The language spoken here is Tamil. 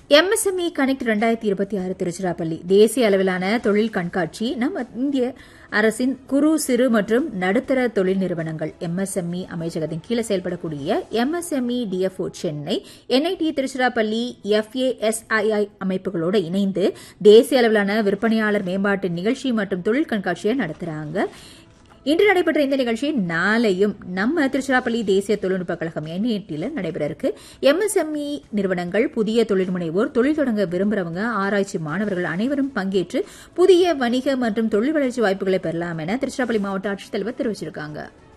எம்எஸ்எம்இ கனெக்ட் ரெண்டாயிரத்தி இருபத்தி ஆறு திருச்சிராப்பள்ளி தேசிய அளவிலான தொழில் கண்காட்சி நம்ம இந்திய அரசின் குறு சிறு மற்றும் நடுத்தர தொழில் நிறுவனங்கள் எம்எஸ்எம்இ அமைச்சகத்தின் கீழே செயல்படக்கூடிய MSME DFO Chennai NIT Tiruchirappalli FASII அமைப்புகளோடு இணைந்து தேசிய அளவிலான விற்பனையாளர் மேம்பாட்டு நிகழ்ச்சி மற்றும் தொழில் கண்காட்சியை நடத்துறாங்க இன்று நடைபெற்ற இந்த நிகழ்ச்சி நாளையும் நம்ம திருச்சிராப்பள்ளி தேசிய தொழில்நுட்ப கழகம் என்ஐடியில் நடைபெற இருக்கு எம்எஸ்எம்இ நிறுவனங்கள் புதிய தொழில் முனைவோர் தொழில் தொடங்க விரும்புறவங்க ஆராய்ச்சி மாணவர்கள் அனைவரும் பங்கேற்று புதிய வணிக மற்றும் தொழில் வளர்ச்சி வாய்ப்புகளை பெறலாம் என திருச்சிராப்பள்ளி மாவட்ட ஆட்சித்தலைவர் தெரிவிச்சிருக்காங்க